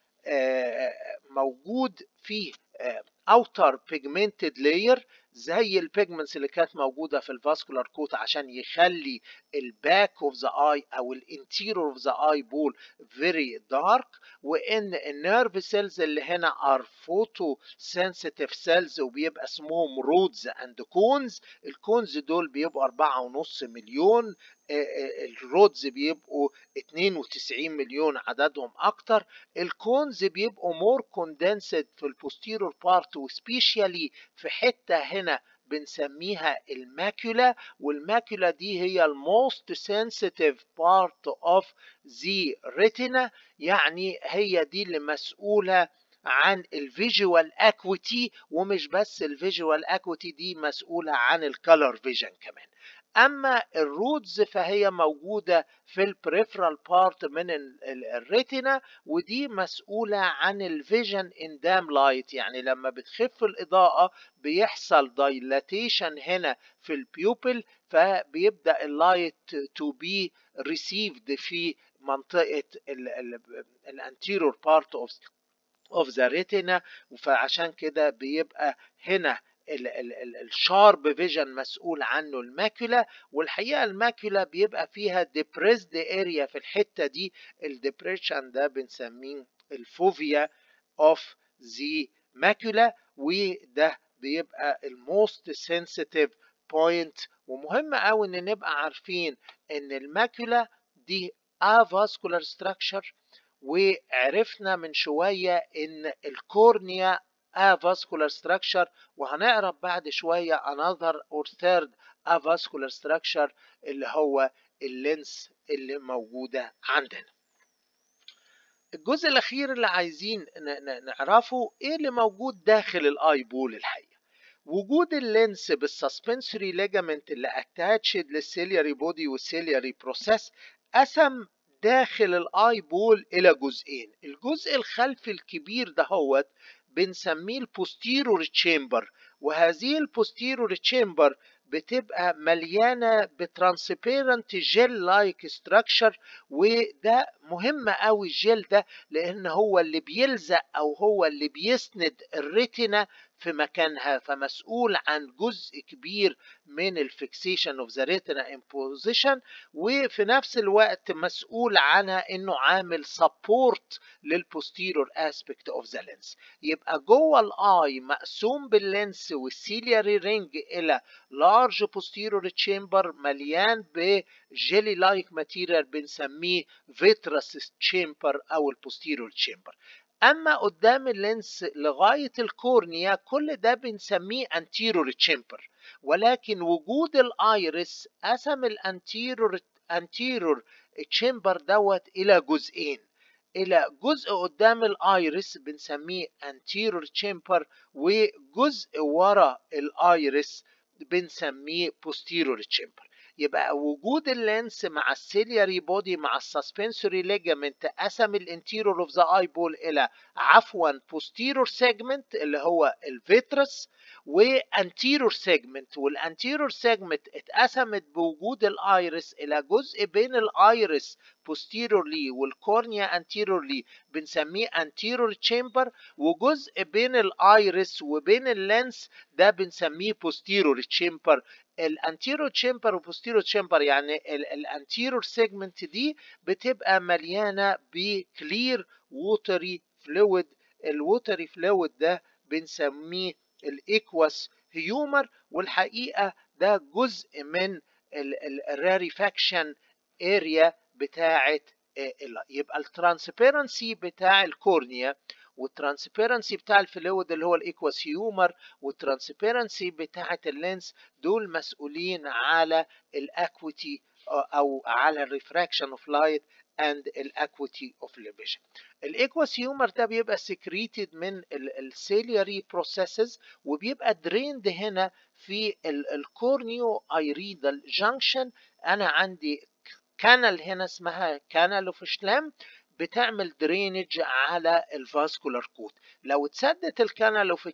موجود فيه outer pigmented layer زي البيجمنتس اللي كانت موجودة في الفاسكولار كوت عشان يخلي الباك اوف ذا اي او الانتيرور اوف ذا اي بول فيري دارك وان النيرف سيلز اللي هنا ار فوتو سنسيتيف سيلز وبيبقى اسمهم رودز اند كونز الكونز دول بيبقوا أربعة ونص مليون الرودز بيبقوا 92 مليون عددهم اكتر الكونز بيبقوا مور كوندنسد في البوستيرور بارت وسبيشالي في حته هنا بنسميها الماكولا والماكولا دي هي الموست سنسيتيف بارت اوف ذا ريتنا يعني هي دي اللي مسؤوله عن الفيجوال اكويتي ومش بس الفيجوال اكويتي دي مسؤوله عن الكالر فيجن كمان اما الرودز فهي موجوده في البريفرال بارت من الريتنا ودي مسؤوله عن الفيجن ان دام لايت يعني لما بتخف الاضاءه بيحصل دايلاتيشن هنا في البيوبل فبيبدا اللايت تو بي ريسيفد في منطقه الانتيرور بارت اوف اوف ذا ريتنا فعشان كده بيبقى هنا الشارب فيجن مسؤول عنه الماكولا والحقيقه الماكولا بيبقى فيها ديبريسد اريا في الحته دي الديبريشن ده بنسميه الفوفيا اوف ذا ماكولا وده بيبقى الموست سنسيتيف بوينت ومهم قوي ان نبقى عارفين ان الماكولا دي افاسكولار ستراكشر وعرفنا من شويه ان الكورنيا avascular structure وهنعرف بعد شوية another or third avascular structure اللي هو اللينس اللي موجودة عندنا الجزء الأخير اللي عايزين نعرفه إيه اللي موجود داخل الآي بول الحقيقة وجود اللينس بالسسبنسوري ليجامنت اللي اتاتشد للسيلياري بودي والسيلياري بروسيس قسم داخل الاي بول الى جزئين الجزء الخلفي الكبير دهوت بنسميه البوستيرور تشامبر وهذه البوستيرور تشامبر بتبقى مليانه بترانسبيرنت جيل لايك ستراكشر وده مهم قوي الجيل ده لان هو اللي بيلزق او هو اللي بيسند الريتنا في مكانها فمسؤول عن جزء كبير من الفيكسيشن اوف ذا ريتنا ان بوزيشن وفي نفس الوقت مسؤول عنها انه عامل سبورت للبوستيرور اسبكت اوف ذا لينس يبقى جوه الاي مقسوم باللينس والسيلياري رينج الى لارج بوستيرور تشامبر مليان بجيلي لايك ماتيريال بنسميه فيترس تشامبر او البوستيرور تشامبر اما قدام اللينس لغايه الكورنيا كل ده بنسميه انتيرور تشامبر ولكن وجود الايرس قسم الانتيرور انتيرور تشامبر دوت الى جزئين الى جزء قدام الايرس بنسميه انتيرور تشامبر وجزء ورا الايرس بنسميه posterior تشامبر يبقى وجود اللينس مع السيلياري بودي مع السسبنسوري ليجامنت قسم الانتيرور اوف ذا اي بول الى عفوا posterior سيجمنت اللي هو الفيترس وانتيرور سيجمنت والانتيرور سيجمنت اتقسمت بوجود الايرس الى جزء بين الايرس posteriorly والكورنيا anteriorly بنسميه anterior chamber وجزء بين الايرس وبين اللينس ده بنسميه posterior chamber الانتيرو تشامبر وبوستيرو تشامبر يعني الانتيرو سيجمنت دي بتبقى مليانه بكلير ووتري فلويد الووتري فلويد ده بنسميه الايكواس هيومر والحقيقه ده جزء من الراريفاكشن اريا بتاعه يبقى الترانسبيرنسي بتاع الكورنيا والترانسبيرنسي بتاع الفلويد اللي هو الايكواس هيومر والترانسبيرنسي بتاعه اللينس دول مسؤولين على الاكويتي او على الريفراكشن اوف لايت اند الاكويتي اوف فيجن الايكواس هيومر ده بيبقى سكريتد من السيلياري بروسيسز وبيبقى دريند هنا في الكورنيو ايريدال جانكشن انا عندي كانال هنا اسمها كانال اوف شلام بتعمل درينج على الفاسكولار كوت لو اتسدت الكانال اوف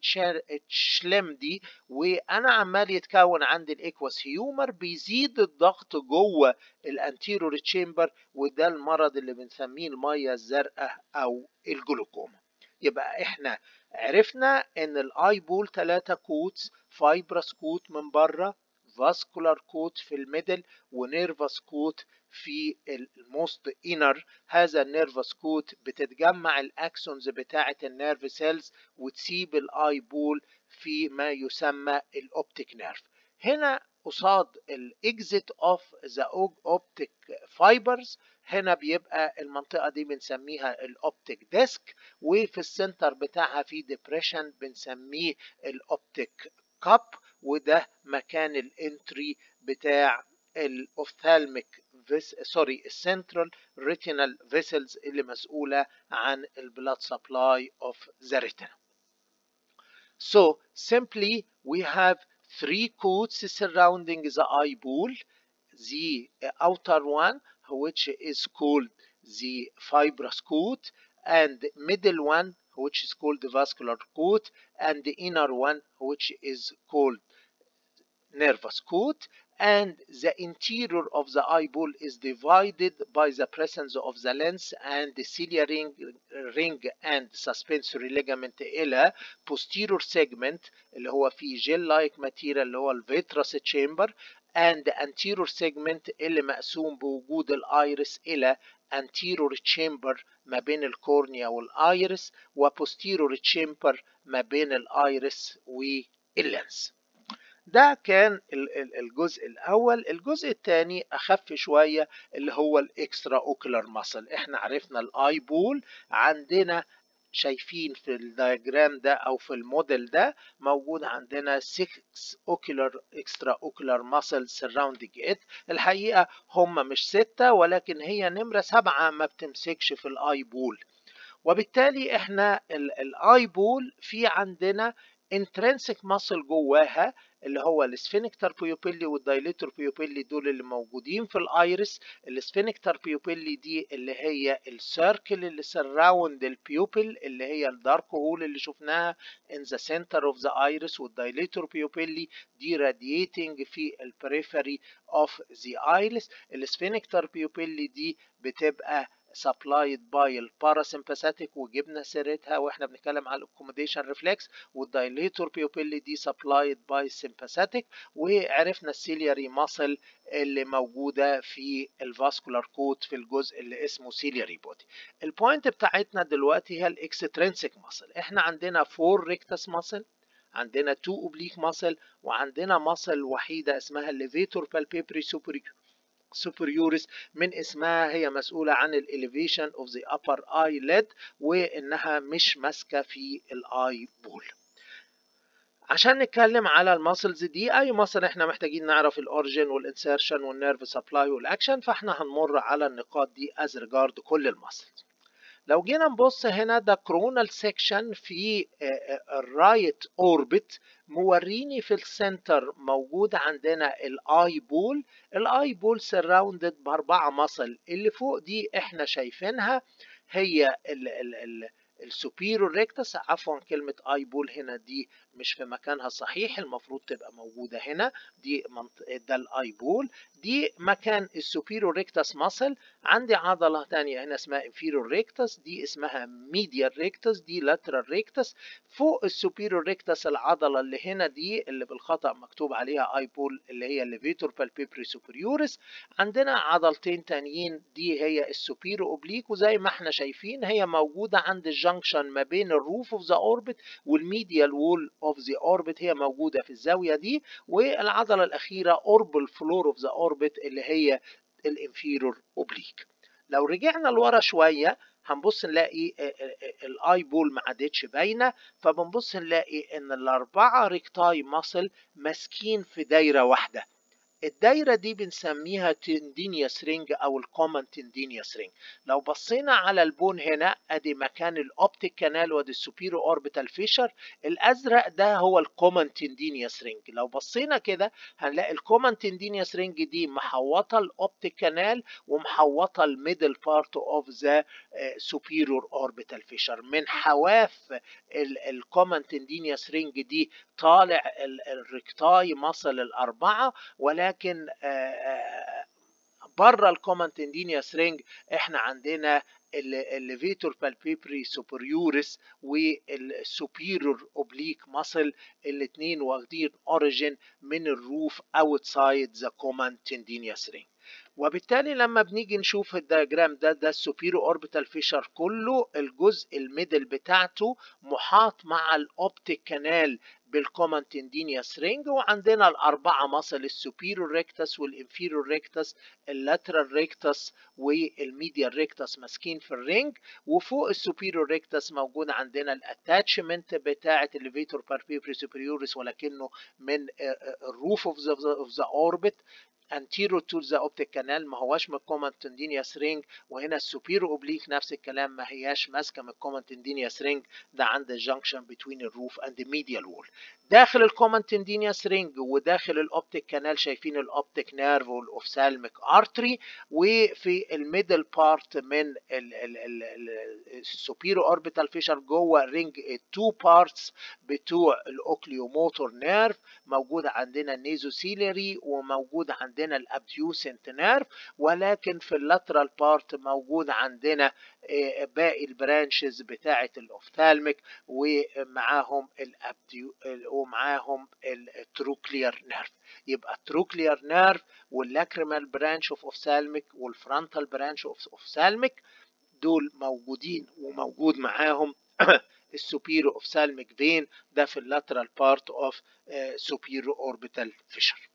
شلم دي وانا عمال يتكون عندي الايكواس هيومر بيزيد الضغط جوه الانتيرور تشامبر وده المرض اللي بنسميه الميه الزرقاء او الجلوكوما يبقى احنا عرفنا ان الاي بول 3 كوتس فايبرس كوت من بره فاسكولار كوت في الميدل ونيرفس كوت في الموست انر هذا النيرفس كوت بتتجمع الاكسونز بتاعه النيرف سيلز وتسيب الاي بول في ما يسمى الاوبتيك نيرف هنا قصاد الاكزيت اوف ذا اوبتيك فايبرز هنا بيبقى المنطقه دي بنسميها الاوبتيك ديسك وفي السنتر بتاعها في ديبريشن بنسميه الاوبتيك كاب وده مكان الانتري بتاع الاوفثالميك سوري السنترال ريتينال فيسلز اللي مسؤولة عن البلاد supply of the retina. So simply we have three coats surrounding the eye ball. The outer one which is called the fibrous coat and middle one which is called the vascular coat and the inner one which is called nervous coat and the interior of the eyeball is divided by the presence of the lens and the ciliary ring, ring and suspensory ligament إلى posterior segment اللي هو فيه gel like material اللي هو الفيترس chamber and anterior segment اللي مقسوم بوجود الايرس إلى anterior chamber ما بين الكورنيا والايرس و posterior chamber ما بين الايرس واللينس ده كان الجزء الاول الجزء الثاني اخف شويه اللي هو الاكسترا اوكولار ماسل احنا عرفنا الاي بول عندنا شايفين في الدياجرام ده او في الموديل ده موجود عندنا 6 اوكولار اكسترا اوكولار ماسل سراوندينج ات الحقيقه هم مش ستة ولكن هي نمره سبعة ما بتمسكش في الاي بول وبالتالي احنا الاي بول في عندنا انترنسك ماسل جواها اللي هو السفينكتر بيوبيلي والدايليتور بيوبيلي دول اللي موجودين في الايرس السفينكتر بيوبيلي دي اللي هي السيركل اللي سراوند البيوبل اللي هي الدارك هول اللي شفناها in the center of the iris والدايليتور بيوبيلي دي radiating في البريفري of the iris السفينكتر بيوبيلي دي بتبقى supplied by الباراسمباثيك وجبنا سيرتها واحنا بنتكلم على الاكوموديشن ريفلكس والدايليتور بيوبيلي دي supplied by sympathetic وعرفنا السيلياري ماسل اللي موجودة في الفاسكولار كوت في الجزء اللي اسمه سيلياري بودي البوينت بتاعتنا دلوقتي هي الاكسترنسيك ماسل احنا عندنا فور ريكتس ماسل عندنا تو اوبليك ماسل وعندنا ماسل وحيدة اسمها الليفيتور بالبيبري superiorus من اسمها هي مسؤولة عن ال elevation of the upper eyelid وإنها مش ماسكة في الاي بول عشان نتكلم على الماسلز دي اي ماسل احنا محتاجين نعرف الاوريجن والانسيرشن والنيرف سبلاي والاكشن فاحنا هنمر على النقاط دي از ريجارد كل الماسلز لو جينا نبص هنا ده كرونال سيكشن في الرايت اوربت موريني في السنتر موجود عندنا الاي بول الاي بول سراوندد باربعه مصل اللي فوق دي احنا شايفينها هي ال ال ال السوبيرو ريكتس عفوا كلمة اي بول هنا دي مش في مكانها الصحيح المفروض تبقى موجودة هنا دي منطقة ده الاي بول دي مكان السوبيرو ريكتس ماسل عندي عضلة تانية هنا اسمها انفيرو ريكتس دي اسمها ميديال ريكتس دي لاترال ريكتس فوق السوبيرو ريكتس العضلة اللي هنا دي اللي بالخطأ مكتوب عليها اي بول اللي هي الليفيتور بالبيبري سوبريورس عندنا عضلتين تانيين دي هي السوبيرو اوبليك وزي ما احنا شايفين هي موجودة عند الجنكشن ما بين الروف اوف ذا اوربت والميديال وول اوف ذا اوربت هي موجودة في الزاوية دي والعضلة الأخيرة قرب الفلور اوف ذا اوربت اللي هي الانفيرور اوبليك لو رجعنا لورا شوية هنبص نلاقي الاي بول ما عادتش باينه فبنبص نلاقي ان الاربعه ريكتاي ماسل ماسكين في دايره واحده الدايرة دي بنسميها تندينيوس رينج أو الكومن تندينيوس رينج لو بصينا على البون هنا أدي مكان الأوبتيك كانال وادي السوبيرو أوربيتال فيشر الأزرق ده هو الكومن تندينيوس رينج لو بصينا كده هنلاقي الكومن تندينيوس رينج دي محوطة الأوبتيك كانال ومحوطة الميدل بارت أوف ذا سوبيرور أوربيتال فيشر من حواف الكومن تندينيوس رينج دي طالع الريكتاي مصل الأربعة ولكن بره الكومن تندينيوس رينج احنا عندنا الليفيتور بالبيبري سوبريورس والسوبيرور اوبليك ماسل الاثنين واخدين اوريجين من الروف اوتسايد ذا كومن تندينيوس رينج وبالتالي لما بنيجي نشوف الدياجرام ده ده السوبيرو اوربيتال فيشر كله الجزء الميدل بتاعته محاط مع الاوبتيك كانال بالكومن تندينيوس رينج وعندنا الأربعة مصل السوبيرو ريكتس والإنفيرو ريكتس اللاترال ريكتس والميديال ريكتس ماسكين في الرينج وفوق السوبيرو ريكتس موجود عندنا الاتاتشمنت بتاعة الليفيتور باربيبري سوبريورس ولكنه من الروف اوف ذا اوربت anterior to the optic canal ما هواش من الكومن تندينيوس رينج وهنا السوبيرو اوبليك نفس الكلام ما هياش ماسكه من الكومن تندينيوس رينج ده عند الجنكشن بين الروف اند ميديال وول داخل الكومن تندينيوس رينج وداخل الاوبتيك كانال شايفين الاوبتيك نيرف والاوفسالميك ارتري وفي الميدل بارت من السوبيرو اوربيتال فيشر جوه الرينج التو بارتس بتوع الاوكليوموتور نيرف موجود عندنا النيزوسيلري وموجود عندنا الابديوسنت نيرف ولكن في اللاترال بارت موجود عندنا باقي البرانشز بتاعه الاوفتالميك ومعاهم الابديو ومعاهم التروكلير نيرف يبقى التروكلير نيرف واللاكريمال برانش اوف اوفثالميك والفرونتال برانش اوف اوفثالميك دول موجودين وموجود معاهم السوبيرو اوفثالميك فين ده في اللاترال بارت اوف سوبيرو اوربيتال فيشر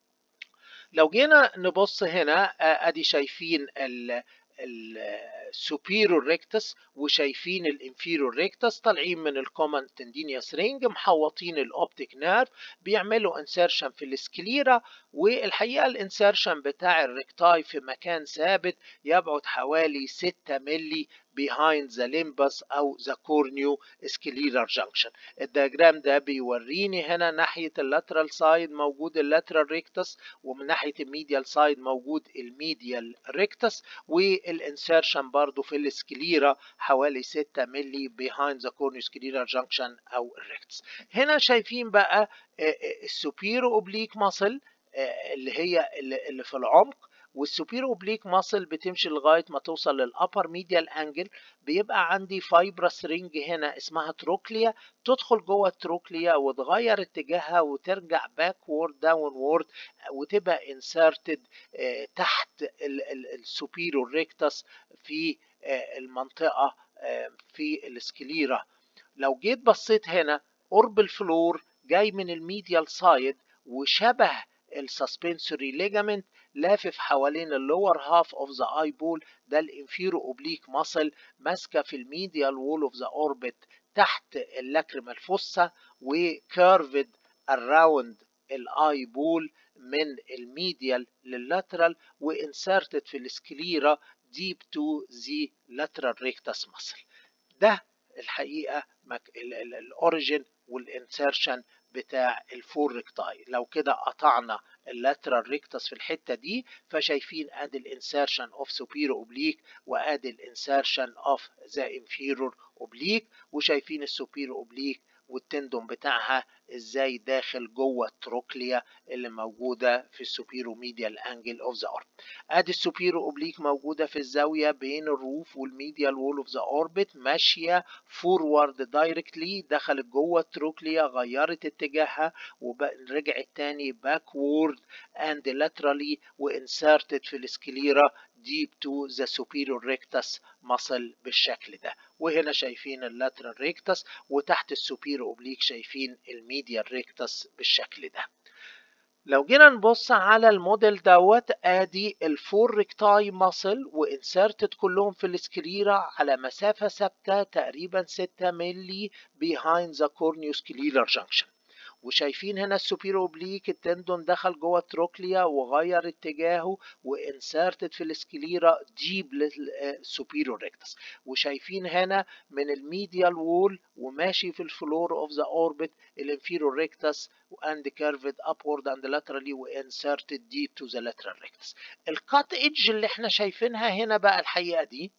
لو جينا نبص هنا ادي شايفين ال السوبيرور ريكتس وشايفين الانفيرور ريكتس طالعين من الكومن تندينيوس رينج محوطين الاوبتيك نيرف بيعملوا انسيرشن في السكليرا والحقيقه الانسيرشن بتاع الريكتاي في مكان ثابت يبعد حوالي 6 ملي behind the limbus او the corneo scleral junction الدياجرام ده بيوريني هنا ناحية اللاترال سايد موجود اللاترال ريكتس ومن ناحية الميديال سايد موجود الميديال ريكتس والانسيرشن برضو في السكليرا حوالي 6 ملي behind the corneo scleral junction او الريكتس هنا شايفين بقى السوبيرو اوبليك ماسل اللي هي اللي في العمق والسوبيرو اوبليك ماسل بتمشي لغايه ما توصل للابر ميديال انجل بيبقى عندي فايبرس رينج هنا اسمها تروكليا تدخل جوه التروكليا وتغير اتجاهها وترجع باكورد داونورد وتبقى انسرتد تحت السوبيرو ريكتس في المنطقه في السكليرا لو جيت بصيت هنا قرب الفلور جاي من الميديال سايد وشبه السسبنسوري ليجامنت لافف حوالين اللور هاف اوف ذا اي بول ده الانفيرو اوبليك ماسل ماسكه في الميديال وول اوف ذا اوربت تحت اللاكريمال فوسا وكيرفد اراوند الاي بول من الميديال لللاترال وانسرتد في السكليرا deep to the lateral rectus muscle ده الحقيقة الاوريجين والانسرشن بتاع الفور ريكتاي لو كده قطعنا اللاترال ريكتس في الحتة دي فشايفين ادي الانسرشن اوف سوبيرو اوبليك وادي الانسرشن اوف ذا انفيرور اوبليك وشايفين السوبيرو اوبليك والتندون بتاعها ازاي داخل جوه التروكليا اللي موجوده في السوبيرو ميديال انجل اوف ذا اورب ادي السوبيرو اوبليك موجوده في الزاويه بين الروف والميديال وول اوف ذا اوربت ماشيه فورورد دايركتلي دخلت جوه التروكليا غيرت اتجاهها ورجعت تاني باكورد اند لاترالي وانسرتد في السكليرا deep to the superior rectus muscle بالشكل ده وهنا شايفين اللاترال ريكتس وتحت السوبيرو اوبليك شايفين الميديال ريكتس بالشكل ده لو جينا نبص على الموديل دوت ادي الفور ريكتاي ماسل وانسرتد كلهم في السكليرا على مسافة ثابتة تقريبا 6 ملي behind the corneoscleral junction وشايفين هنا السوبيرو اوبليك التندون دخل جوه التروكليا وغير اتجاهه وانسرتد في السكليرا ديب للسوبيرو ريكتس وشايفين هنا من الميديال وول وماشي في الفلور اوف ذا اوربت الانفيرو ريكتس and curved upward and laterally وانسرتد deep to the lateral rectus الكات ايدج اللي احنا شايفينها هنا بقى الحقيقه دي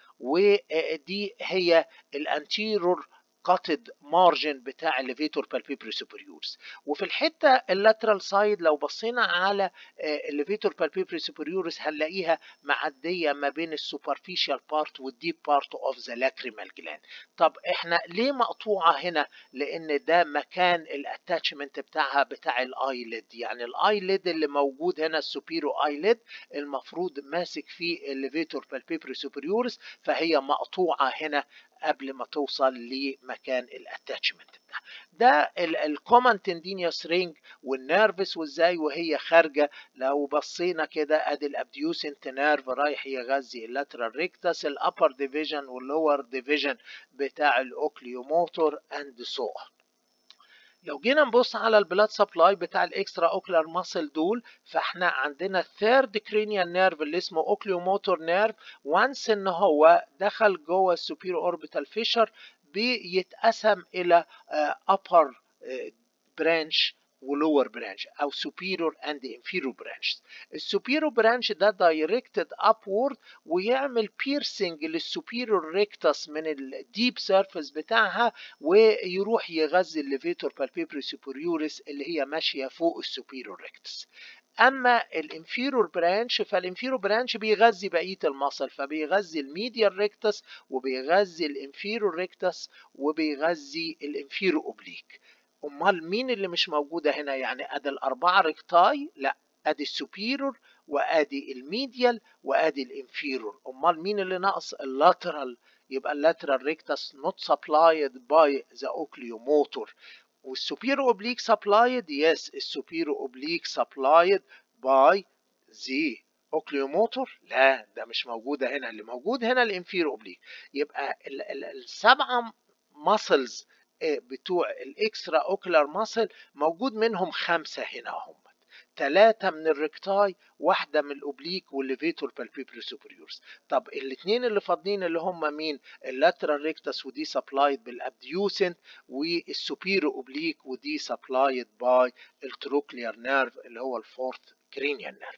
ودي هي الانتيرور كاتد مارجن بتاع الليفيتور بالبيبري سوبريورس وفي الحته اللاترال سايد لو بصينا على الليفيتور بالبيبري سوبريورس هنلاقيها معديه ما بين السوبرفيشال بارت والديب بارت اوف ذا لاكريمال جلاند طب احنا ليه مقطوعه هنا لان ده مكان الاتاتشمنت بتاعها بتاع الايليد يعني الايليد اللي موجود هنا السوبيرو ايليد المفروض ماسك فيه الليفيتور بالبيبري سوبريورس فهي مقطوعه هنا قبل ما توصل لمكان الاتاتشمنت بتاعها ده الكومن تندينيوس رينج والنيرفس وازاي وهي خارجه لو بصينا كده ادي الابديوسنت نيرف رايح يغذي اللاترال ريكتس الابر ديفيجن واللور ديفيجن بتاع الاوكليوموتور اند سو لو جينا نبص على البلاد سبلاي بتاع الاكسترا اوكلر ماسل دول فاحنا عندنا الثيرد كرينيال نيرف اللي اسمه اوكليوموتور نيرف وانس ان هو دخل جوه السوبيرو اوربيتال فيشر بيتقسم الى upper برانش ولور برانش او superior and inferior branches السوبيرو برانش ده directed upward ويعمل piercing للسوبيرور ريكتس من الديب سيرفيس بتاعها ويروح يغذي الليفيتور بالبيبري سوبريوريس اللي هي ماشيه فوق السوبيرور ريكتس اما الانفيرور برانش فالانفيرور برانش بيغذي بقيه المصل فبيغذي الميديال ريكتس وبيغذي الانفيرور ريكتس وبيغذي الانفيرو اوبليك امال مين اللي مش موجوده هنا يعني ادي الاربعه ريكتاي لا ادي السوبيرور وادي الميديال وادي الانفيرور امال مين اللي ناقص اللاترال يبقى اللاترال ريكتس not supplied by the oculomotor والسوبيرو اوبليك supplied yes السوبيرو اوبليك supplied by the oculomotor لا ده مش موجوده هنا اللي موجود هنا الانفيرو اوبليك يبقى السبعه muscles بتوع الاكسترا اوكلر ماسل موجود منهم خمسه هنا هم ثلاثة من الريكتاي واحدة من الأوبليك والليفيتور بالبيبري سوبريورس طب الاثنين اللي فاضلين اللي هم مين اللاترال ريكتس ودي سبلايد بالابديوسنت والسوبيرو اوبليك ودي سبلايد باي التروكليار نيرف اللي هو الفورث كرينيال نيرف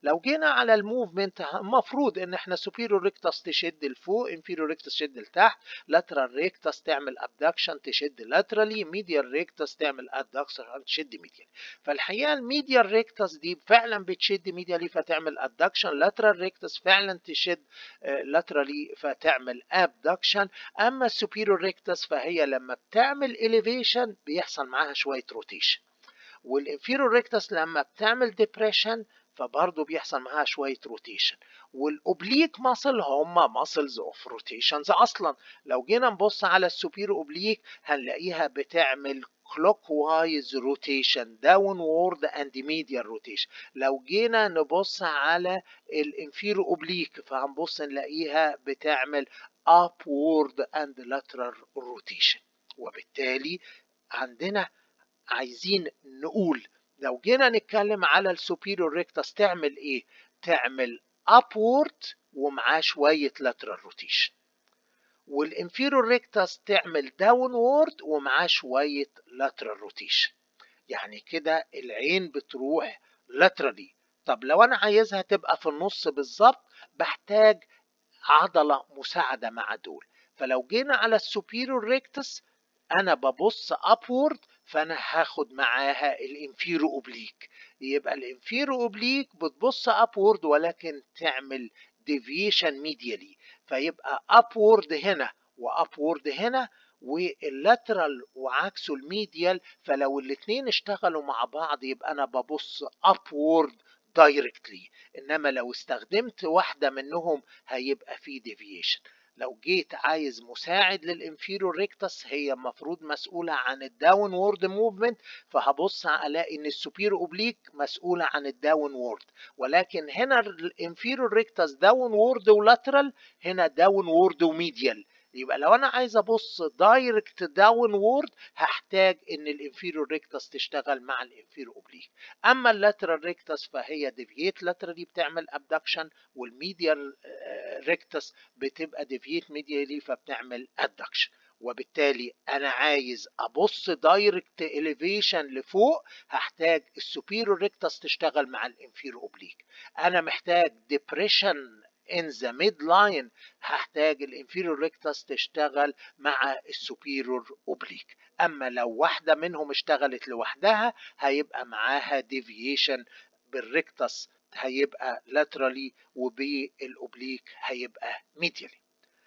لو جينا على الموفمنت المفروض ان احنا سوبيريور ريكتس تشد لفوق انفيريور ريكتس تشد لتحت لاترال ريكتس تعمل ابدكشن تشد لاترالي ميديال ريكتس تعمل ادكشن تشد ميديالي فالحقيقه الميديال ريكتس دي فعلا بتشد ميديالي فتعمل ادكشن لاترال ريكتس فعلا تشد لاترالي فتعمل ابدكشن اما السوبيريور ريكتس فهي لما بتعمل اليفيشن بيحصل معاها شويه روتيشن والانفيريور ريكتس لما بتعمل ديبريشن فبرضه بيحصل معاها شويه روتيشن والاوبليك ماسل هم ماسلز اوف روتيشنز اصلا لو جينا نبص على السوبير اوبليك هنلاقيها بتعمل clockwise rotation downward and medial rotation لو جينا نبص على الانفيرو اوبليك فهنبص نلاقيها بتعمل upward and lateral rotation وبالتالي عندنا عايزين نقول لو جينا نتكلم على السوبيريور ريكتس تعمل ايه تعمل upward ومعاه شوية lateral rotation والانفيريور ريكتس تعمل downward ومعاه شوية lateral rotation يعني كده العين بتروح laterally طب لو انا عايزها تبقى في النص بالظبط بحتاج عضلة مساعدة مع دول فلو جينا على السوبيريور ريكتس انا ببص upward فانا هاخد معاها الانفيرو اوبليك يبقى الانفيرو اوبليك بتبص upward ولكن تعمل deviation medially فيبقى upward هنا وupward هنا واللاترال وعكسه الميديال فلو الاتنين اشتغلوا مع بعض يبقى انا ببص upward directly انما لو استخدمت واحدة منهم هيبقى في deviation لو جيت عايز مساعد للانفيريور ريكتس هي المفروض مسؤولة عن الداون وورد موفمنت فهبص الاقي ان السوبير اوبليك مسؤولة عن الداون وورد ولكن هنا الانفيريور ريكتس داون وورد ولاترال هنا داون وورد وميديال يبقى لو انا عايز ابص دايركت داون وورد هحتاج ان الانفيريور ريكتس تشتغل مع الانفيريور اوبليك اما اللاترال ريكتس فهي ديفييت لاترالي بتعمل ابدكشن والميديال ريكتس بتبقى ديفييت ميديالي فبتعمل ادكشن وبالتالي انا عايز ابص دايركت اليفيشن لفوق هحتاج السوبيريور ريكتس تشتغل مع الانفيريور اوبليك انا محتاج ديبريشن in the midline هحتاج الانفيريور ريكتس تشتغل مع السوبيريور اوبليك اما لو واحده منهم اشتغلت لوحدها هيبقى معاها ديفييشن بالريكتس هيبقى laterally وبالاوبليك هيبقى medially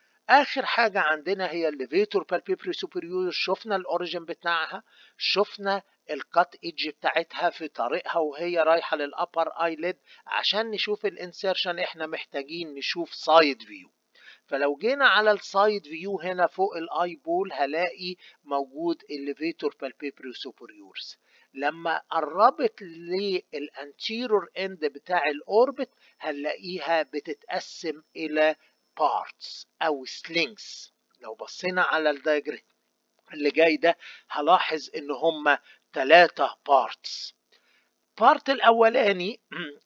اخر حاجه عندنا هي الليفيتور بالبيبري سوبريور شفنا الاوريجن بتاعها شفنا الكات ايدج بتاعتها في طريقها وهي رايحه للابر ايليد عشان نشوف الانسيرشن احنا محتاجين نشوف سايد فيو فلو جينا على السايد فيو هنا فوق الاي بول هلاقي موجود الليفيتور بالبيبري سوبريورز لما قربت للانتيرور اند بتاع الاوربت هنلاقيها بتتقسم الى بارتس او سلينكس لو بصينا على الدايجرام اللي جاي ده هلاحظ ان هما ثلاثة بارتس بارت الاولاني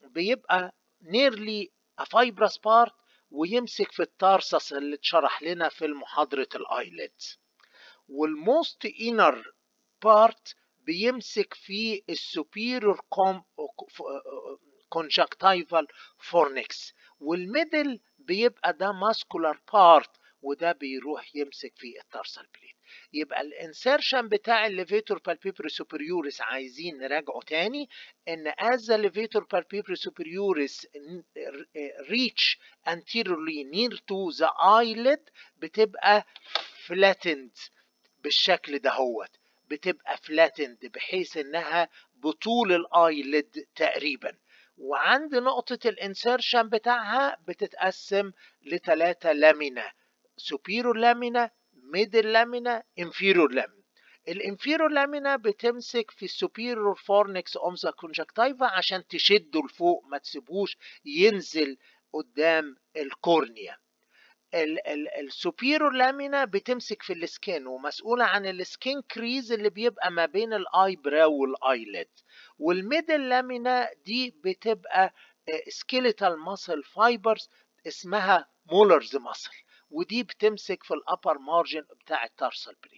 بيبقى نيرلي فايبرس بارت ويمسك في التارسس اللي اتشرح لنا في محاضرة الايليد والموست انر بارت بيمسك في السوبيريور كونجكتيفال فورنكس والميدل بيبقى ده ماسكولار بارت وده بيروح يمسك في التارسال بليت يبقى الانسيرشن بتاع الليفيتور بالبيبري سوبريوريس عايزين نراجعه تاني ان as the levator palpebri superioris reach anteriorly near to the eyelid بتبقى flattened بالشكل دهوت بتبقى flattened بحيث انها بطول الايلid تقريبا وعند نقطة الانسيرشن بتاعها بتتقسم لثلاثة لامينا superior لامينا middle لامينا inferior لامينا الانفيرور لامينا بتمسك في السوبيرور فورنكس اوف ذا كونجكتيفا عشان تشده لفوق ما تسيبوش ينزل قدام الكورنيا السوبيرور لامينا بتمسك في السكين ومسؤولة عن السكين كريز اللي بيبقى ما بين الاي براو والايلid والميدل لامينا دي بتبقى سكيليتال ماسل فايبرز اسمها مولرز ماسل ودي بتمسك في الابر مارجن بتاع التارسال بريد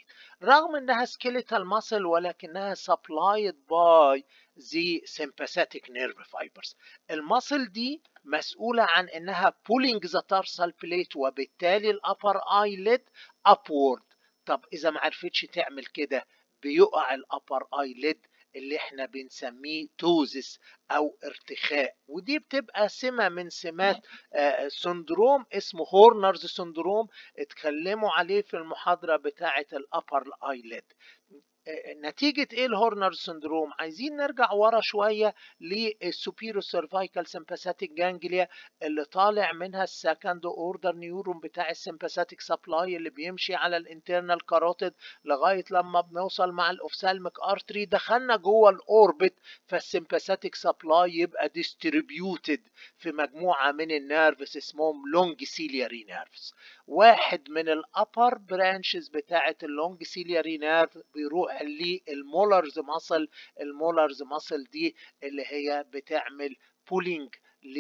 رغم انها skeletal muscle ولكنها supplied by the sympathetic nerve fibers المصل دي مسؤولة عن انها pulling the tarsal plate وبالتالي الابر eyelid upward طب اذا ما عرفتش تعمل كده بيقع الابر eyelid اللي احنا بنسميه توزس او ارتخاء ودي بتبقى سمة من سمات سندروم اسمه هورنرز سندروم اتكلموا عليه في المحاضرة بتاعة الابر ايليد نتيجة ايه الهورنر سندروم عايزين نرجع ورا شوية للسوبيرو سيرفايكال سمباثيك جانجليا اللي طالع منها السكند اوردر نيورون بتاع السمباثيك سبلاي اللي بيمشي على الانترنال كاروتيد لغاية لما بنوصل مع الاوفسالميك ارتري دخلنا جوه الاوربت فالسمباثيك سبلاي يبقى ديستريبيوتد في مجموعة من النيرفز اسمهم لونج سيلياري نيرفز واحد من الابر برانشز بتاعة اللونج سيلياري نيرف بيروح للمولرز ماسل المولرز ماسل دي اللي هي بتعمل بولينج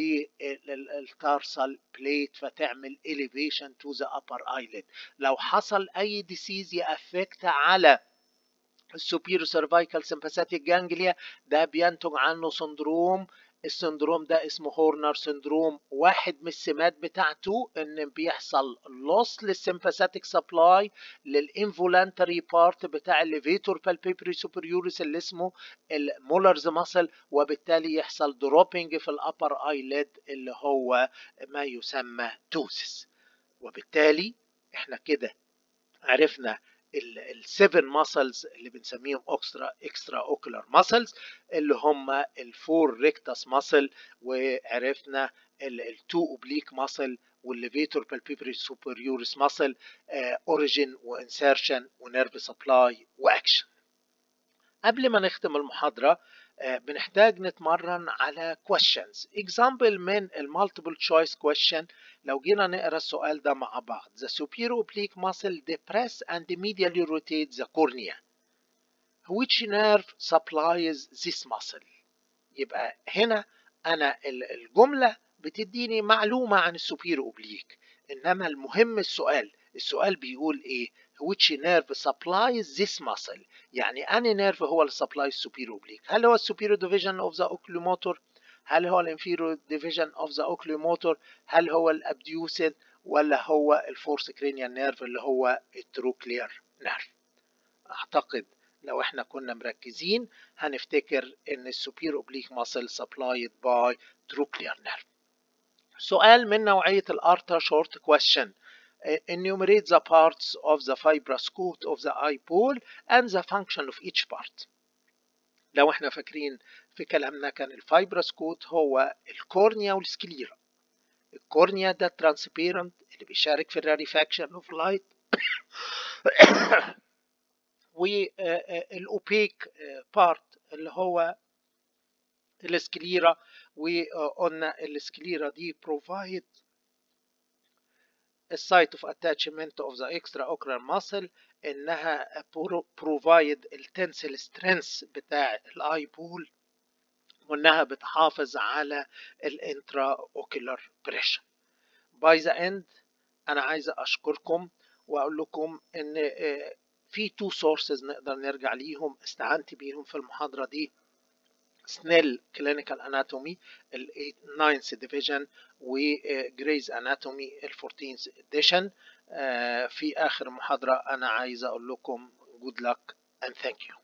للتارسال بليت فتعمل elevation to the upper eyelid لو حصل اي ديسيز يأفكت على السوبيرو سيرفايكال سمباثيك جانجليا ده بينتج عنه سندروم السندروم ده اسمه هورنر سندروم واحد من السمات بتاعته ان بيحصل لوس للسمباثيك سبلاي للانفولانتري بارت بتاع الليفيتور بالبيبري سوبريوريس اللي اسمه المولرز ماسل وبالتالي يحصل دروبنج في الابر ايليد اللي هو ما يسمى توسس وبالتالي احنا كده عرفنا السيفن ماسلز اللي بنسميهم اكسترا اكسترا اوكولار ماسلز اللي هم الفور ريكتاس ماسل وعرفنا التو اوبليك ماسل والليفيتور بالبيبري سوبريوريس ماسل اوريجين وانسيرشن ونيرف سبلاي واكشن قبل ما نختم المحاضره بنحتاج نتمرن على questions example من المالتيبل choice question لو جينا نقرا السؤال ده مع بعض the superior oblique muscle depress and medially rotate the cornea which nerve supplies this muscle يبقى هنا انا الجمله بتديني معلومه عن السوبيرو اوبليك انما المهم السؤال السؤال بيقول ايه which nerve supplies this muscle يعني أني نيرف هو اللي supplies superior oblique هل هو superior division of the oculomotor هل هو inferior division of the oculomotor هل هو الابديوسن ولا هو الفورس cranial nerve اللي هو التروكلير نيرف أعتقد لو احنا كنا مركزين هنفتكر ان السوبير اوبليك ماسل supplied by trochlear nerve سؤال من نوعية الارتا شورت question enumerate the parts of the fibrous coat of the eyeball and the function of each part لو احنا فاكرين في كلامنا كان الفايبرس كوت هو الكورنيا والسكليرا الكورنيا ده ترانسبيرنت اللي بيشارك في الراريفاكشن اوف لايت والاوبيك بارت اللي هو السكليرا وقلنا السكليرا دي provide السايت اوف اتاتشمنت اوف ذا اكسترا اوكرال ماسل انها بروفايد التنسل سترينث بتاع الاي بول وانها بتحافظ على الانترا اوكولار بريشر باي ذا اند انا عايز اشكركم واقول لكم ان في تو سورسز نقدر نرجع ليهم استعنت بيهم في المحاضره دي سنيل كلينيكال اناتومي ال 9th ديفيجن وجريز اناتومي ال 14th اديشن في اخر محاضره انا عايز اقول لكم good luck and thank you